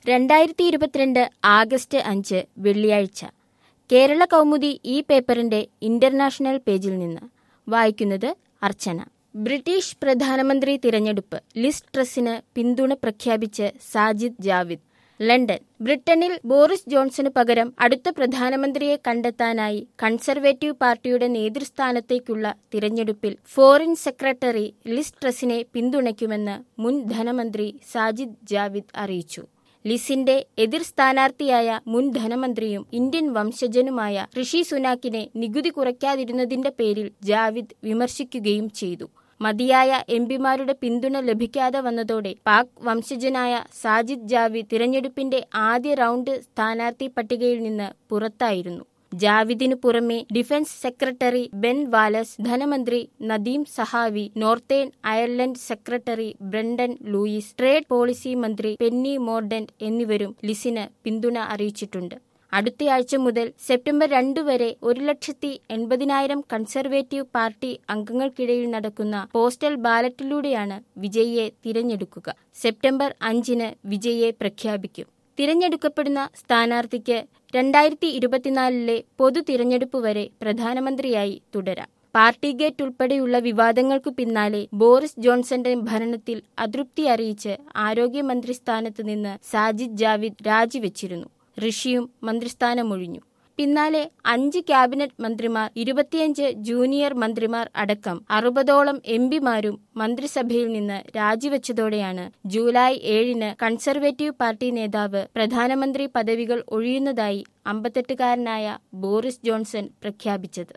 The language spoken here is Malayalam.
രണ്ടായിരത്തി ഇരുപത്തിരണ്ട് ആഗസ്റ്റ് അഞ്ച് വെള്ളിയാഴ്ച കേരള കൗമുദി ഈ പേപ്പറിന്റെ ഇന്റർനാഷണൽ പേജിൽ നിന്ന് വായിക്കുന്നത് അർച്ചന ബ്രിട്ടീഷ് പ്രധാനമന്ത്രി തിരഞ്ഞെടുപ്പ് ലിസ് ട്രസിന് പിന്തുണ പ്രഖ്യാപിച്ച് സാജിദ് ജാവിദ് ലണ്ടൻ ബ്രിട്ടനിൽ ബോറിസ് ജോൺസന് പകരം അടുത്ത പ്രധാനമന്ത്രിയെ കണ്ടെത്താനായി കൺസർവേറ്റീവ് പാർട്ടിയുടെ നേതൃസ്ഥാനത്തേക്കുള്ള തിരഞ്ഞെടുപ്പിൽ ഫോറിൻ സെക്രട്ടറി ലിസ് ട്രസിനെ പിന്തുണയ്ക്കുമെന്ന് മുൻ ധനമന്ത്രി സാജിദ് ജാവിദ് അറിയിച്ചു ലിസിന്റെ എതിർ സ്ഥാനാർത്ഥിയായ മുൻ ധനമന്ത്രിയും ഇന്ത്യൻ വംശജനുമായ ഋഷി സുനാക്കിനെ നികുതി കുറയ്ക്കാതിരുന്നതിന്റെ പേരിൽ ജാവിദ് വിമർശിക്കുകയും ചെയ്തു മതിയായ എംപിമാരുടെ പിന്തുണ ലഭിക്കാതെ വന്നതോടെ പാക് വംശജനായ സാജിദ് ജാവിദ് തിരഞ്ഞെടുപ്പിന്റെ ആദ്യ റൗണ്ട് സ്ഥാനാർത്ഥി പട്ടികയിൽ നിന്ന് പുറത്തായിരുന്നു ജാവിദിനു പുറമെ ഡിഫൻസ് സെക്രട്ടറി ബെൻ വാലസ് ധനമന്ത്രി Nadhim Zahawi Northern Ireland secretary Brandon Lewis trade policy മന്ത്രി പെന്നി മോർഡന്റ് എന്നിവരും ലിസിന് പിന്തുണ അറിയിച്ചിട്ടുണ്ട് അടുത്തയാഴ്ച മുതൽ സെപ്റ്റംബർ രണ്ടു വരെ ഒരു ലക്ഷത്തി എൺപതിനായിരം കൺസർവേറ്റീവ് പാർട്ടി അംഗങ്ങൾക്കിടയിൽ നടക്കുന്ന പോസ്റ്റൽ ബാലറ്റിലൂടെയാണ് വിജയിയെ തിരഞ്ഞെടുക്കുക സെപ്റ്റംബർ അഞ്ചിന് വിജയിയെ പ്രഖ്യാപിക്കും തിരഞ്ഞെടുക്കപ്പെടുന്ന സ്ഥാനാർത്ഥിക്ക് രണ്ടായിരത്തി ഇരുപത്തിനാലിലെ പൊതു തിരഞ്ഞെടുപ്പ് വരെ പ്രധാനമന്ത്രിയായി തുടരാം പാർട്ടി ഗേറ്റ് ഉൾപ്പെടെയുള്ള വിവാദങ്ങൾക്കു പിന്നാലെ ബോറിസ് ജോൺസന്റെ ഭരണത്തിൽ അതൃപ്തി അറിയിച്ച് ആരോഗ്യമന്ത്രി സ്ഥാനത്ത് നിന്ന് സാജിദ് ജാവിദ് രാജിവെച്ചിരുന്നു ഋഷിയും മന്ത്രിസ്ഥാനമൊഴിഞ്ഞു പിന്നാലെ അഞ്ച് ക്യാബിനറ്റ് മന്ത്രിമാർ ഇരുപത്തിയഞ്ച് ജൂനിയർ മന്ത്രിമാർ അടക്കം അറുപതോളം എംപിമാരും മന്ത്രിസഭയിൽ നിന്ന് രാജിവെച്ചതോടെയാണ് ജൂലൈ ഏഴിന് കൺസർവേറ്റീവ് പാർട്ടി നേതാവ് പ്രധാനമന്ത്രി പദവികൾ ഒഴിയുന്നതായി അമ്പത്തെട്ടുകാരനായ ബോറിസ് ജോൺസൺ പ്രഖ്യാപിച്ചത്